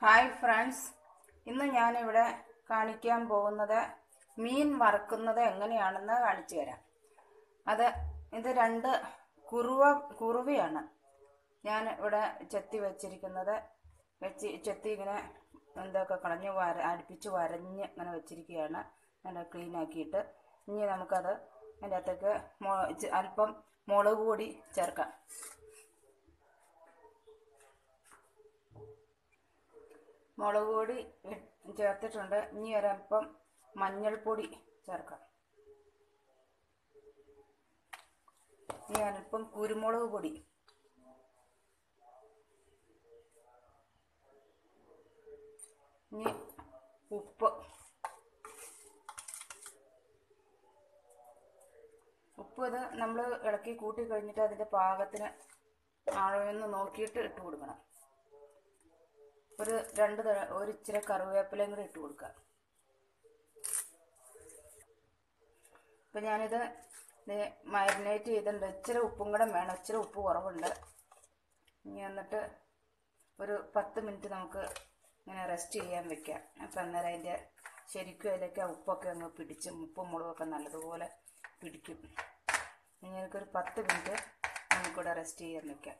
Hi friends ഇന്ന് ഞാനിവിടെ കാണിക്കാൻ പോകുന്നത് മീൻ വറുക്കുന്നത് എങ്ങനെയാണെന്ന് കാണിച്ചു തരാം അത് ഇത് രണ്ട് കുറുവ കുറുവയാണ് ഞാൻ ഇവിടെ ചെത്തി വെച്ചിരിക്കുന്നത് വെച്ച് ചെത്തി ഇങ്ങനെ എന്തൊക്കെ കളഞ്ഞ് വര അടുപ്പിച്ച് വരഞ്ഞ് ഇങ്ങനെ വെച്ചിരിക്കുകയാണ് നല്ല ക്ലീൻ ആക്കിയിട്ട് ഇനി നമുക്കത് അതിൻ്റെ അകത്തേക്ക് മൊ- ഇച്ചി- അല്പം മുളക് പൊടി ചേർക്കാം മുളക് പൊടി ഇ- ചേർത്തിട്ടുണ്ട് ഇനി ഒരല്പം മഞ്ഞൾപ്പൊടി ചേർക്കാം ഇനി അല്പം കുരുമുളക് പൊടി ഇനി ഉപ്പ് ഉപ്പ് ഇത് നമ്മൾ ഇളക്കി കൂട്ടി കഴിഞ്ഞിട്ട് അതിൻ്റെ പാകത്തിന് ആഴമെന്ന് നോക്കിയിട്ട് ഇട്ട് കൊടുക്കണം ഒരു രണ്ട് തഴ- ഒരു ഇച്ചിരി കറിവേപ്പിലയും കൂടി ഇട്ട് കൊടുക്കുക അപ്പം ഞാനിത് മാരിനേറ്റ് ചെയ്തിട്ടുണ്ട് ഇച്ചിരി ഉപ്പും കൂടെ വേണം ഇച്ചിരി ഉപ്പ് കുറവുണ്ട് ഇനി എന്നിട്ട് ഒരു പത്ത് മിനിറ്റ് നമുക്ക് ഇങ്ങനെ റെസ്റ്റ് ചെയ്യാൻ വെക്കാം അപ്പം അന്നേരം അതിൻ്റെ ശരിക്കും അതിലേക്ക് ആ ഉപ്പൊക്കെ അങ്ങ് പിടിച്ച് ഉപ്പും മുളകൊക്കെ നല്ലതുപോലെ പിടിക്കും ഇനി എനിക്കൊരു പത്ത് മിനിറ്റ് നമുക്കിവിടെ റെസ്റ്റ് ചെയ്യാൻ വെക്കാം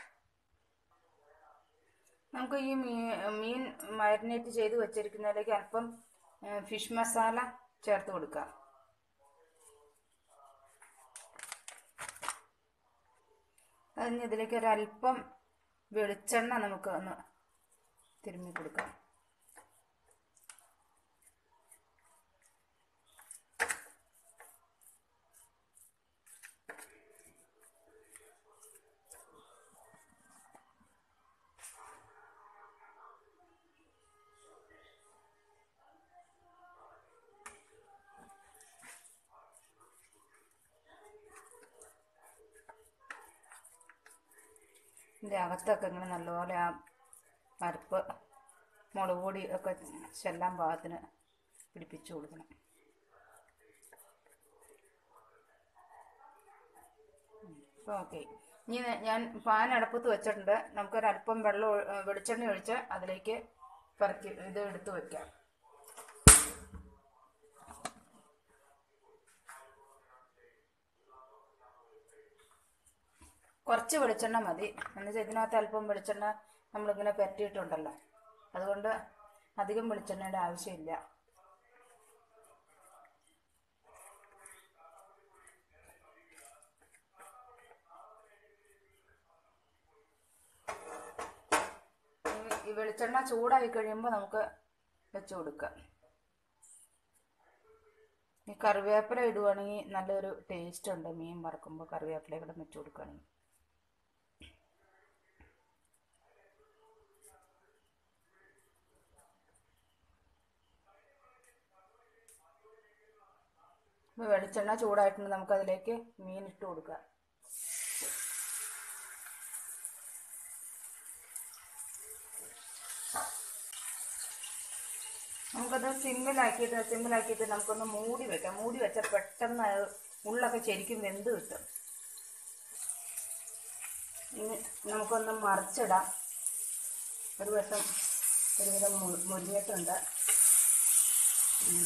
നമുക്ക് ഈ മീ- മീൻ മാരിനേറ്റ് ചെയ്ത് വെച്ചിരിക്കുന്നതിലേക്ക് അല്പം ഫിഷ് മസാല ചേർത്ത് കൊടുക്കാം അതിന് ഇതിലേക്ക് ഒരു അല്പം വെളിച്ചെണ്ണ നമുക്ക് ഒന്ന് തിരുമ്മി കൊടുക്കാം ഇതിൻ്റെ അകത്തൊക്കെ ഇങ്ങനെ നല്ലപോലെ ആ പരിപ്പ് മുളക് പൊടി ഒക്കെ ചെല്ലാൻ പാകത്തിന് പിടിപ്പിച്ചു കൊടുക്കണം ഇപ്പോൾ ഓക്കെ ഇനി ഞാൻ പാൻ അടുപ്പത്ത് വെച്ചിട്ടുണ്ട് നമുക്കൊരല്പം വെള്ളം ഒഴി- ഏ, വെളിച്ചെണ്ണ ഒഴിച്ച് അതിലേക്ക് പറക്കി ഇത് എടുത്ത് വെക്കാം കുറച്ച് വെളിച്ചെണ്ണ മതി എന്നുവെച്ചാൽ ഇതിനകത്ത് അല്പം വെളിച്ചെണ്ണ നമ്മളിങ്ങനെ പരട്ടിയിട്ടുണ്ടല്ലോ അതുകൊണ്ട് അധികം വെളിച്ചെണ്ണയുടെ ആവശ്യമില്ല ഈ- ഈ വെളിച്ചെണ്ണ ചൂടായി കഴിയുമ്പോൾ നമുക്ക് വെച്ച് കൊടുക്കാം ഈ കറിവേപ്പില ഇടുവാണെങ്കിൽ നല്ലൊരു ടേസ്റ്റ് ഉണ്ട് മീൻ വറക്കുമ്പോൾ കറിവേപ്പില കൂടെ വെച്ച് കൊടുക്കുകയാണെങ്കിൽ ഇപ്പോൾ വെളിച്ചെണ്ണ ചൂടായിട്ടുണ്ട് നമുക്കതിലേക്ക് മീൻ ഇട്ട് കൊടുക്കാം നമുക്കത് സിമ്മിലാക്കിയിട്ട് സിമ്മിലാക്കിയിട്ട് നമുക്കൊന്ന് മൂടി വെക്കാം മൂടി വെച്ചാൽ പെട്ടെന്ന് അത് ഉള്ളൊക്കെ ശരിക്കും വെന്ത് കിട്ടും ഇനി നമുക്കൊന്ന് മറിച്ചിടാം ഒരു വശം ഒരുവിധം മു- മുരിഞ്ഞിട്ടുണ്ട് ഉം.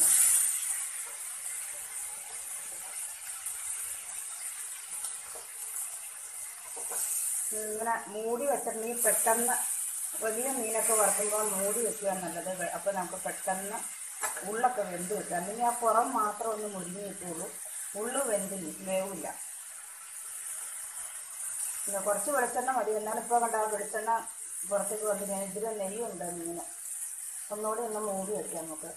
ഇങ്ങനെ മൂടി വെച്ചിട്ടുണ്ടെങ്കിൽ പെട്ടെന്ന് വലിയ മീനൊക്കെ വറുക്കുമ്പോൾ മൂടി വെക്കുക നല്ലത് വെ- അപ്പോൾ നമുക്ക് പെട്ടെന്ന് ഉള്ളൊക്കെ വെന്ത് കിട്ടും അല്ലെങ്കിൽ ആ പുറം മാത്രം ഒന്ന് മുരിഞ്ഞ് കിട്ടുള്ളൂ ഉള്ളു വെന്തില്ല വേവില്ല പിന്നെ കുറച്ച് വെളിച്ചെണ്ണ മതി എന്നാലും ഇപ്പോൾ കണ്ട ആ വെളിച്ചെണ്ണ പുറത്തേക്ക് വന്ന് ഞാൻ ഇതിൽ നെയ്യുണ്ട് മീന് ഒന്നുകൂടി ഒന്ന് മൂടി വെക്കാം നമുക്ക്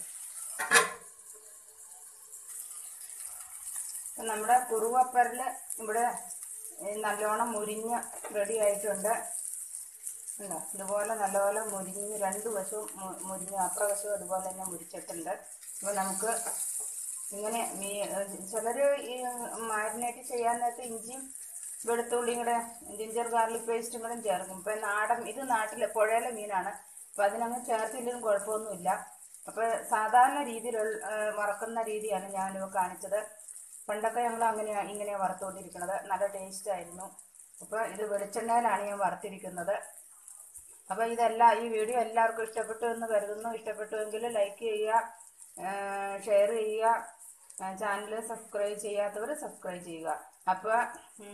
ഇപ്പം നമ്മുടെ കുറുവപ്പരൽ ഇവിടെ ഏ, നല്ലോണം മുരിഞ്ഞ് റെഡി ആയിട്ടുണ്ട് ഉണ്ടോ ഇതുപോലെ നല്ലപോലെ മുരിഞ്ഞ് രണ്ട് വശവും മു- മുരിഞ്ഞ് അത്ര വശവും അതുപോലെ തന്നെ മുരിച്ചിട്ടുണ്ട് അപ്പോൾ നമുക്ക് ഇങ്ങനെ മീ ചിലർ ഈ മാരിനേറ്റ് ചെയ്യാൻ നേരത്ത് ഇഞ്ചിയും വെളുത്തുള്ളിയും കൂടെ ജിഞ്ചർ ഗാർലിക് പേസ്റ്റും കൂടെ ചേർക്കും ഇപ്പം നാടൻ ഇത് നാട്ടിലെ പുഴയിലെ മീനാണ് അപ്പം അതിനങ്ങ് ചേർത്തില്ലെങ്കിലും കുഴപ്പമൊന്നുമില്ല അപ്പോൾ സാധാരണ രീതിയിലുള്ള ആ, വറക്കുന്ന രീതിയാണ് ഞാനിപ്പോൾ കാണിച്ചത് പണ്ടൊക്കെ ഞങ്ങൾ അങ്ങനെയാണ് ഇങ്ങനെ വറുത്തുകൊണ്ടിരിക്കുന്നത് നല്ല ടേസ്റ്റ് ആയിരുന്നു അപ്പോൾ ഇത് വെളിച്ചെണ്ണയിലാണ് ഞാൻ വറുത്തിരിക്കുന്നത് അപ്പോൾ ഇതെല്ലാം ഈ വീഡിയോ എല്ലാവർക്കും ഇഷ്ടപ്പെട്ടു എന്ന് കരുതുന്നു ഇഷ്ടപ്പെട്ടുവെങ്കിൽ ലൈക്ക് ചെയ്യുക ഷെയർ ചെയ്യുക ചാനൽ സബ്സ്ക്രൈബ് ചെയ്യാത്തവർ സബ്സ്ക്രൈബ് ചെയ്യുക അപ്പോൾ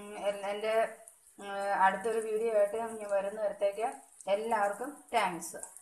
എൻ്റെ അടുത്തൊരു വീഡിയോ ആയിട്ട് ഞാൻ വരുന്ന വരത്തേക്ക് എല്ലാവർക്കും താങ്ക്സ്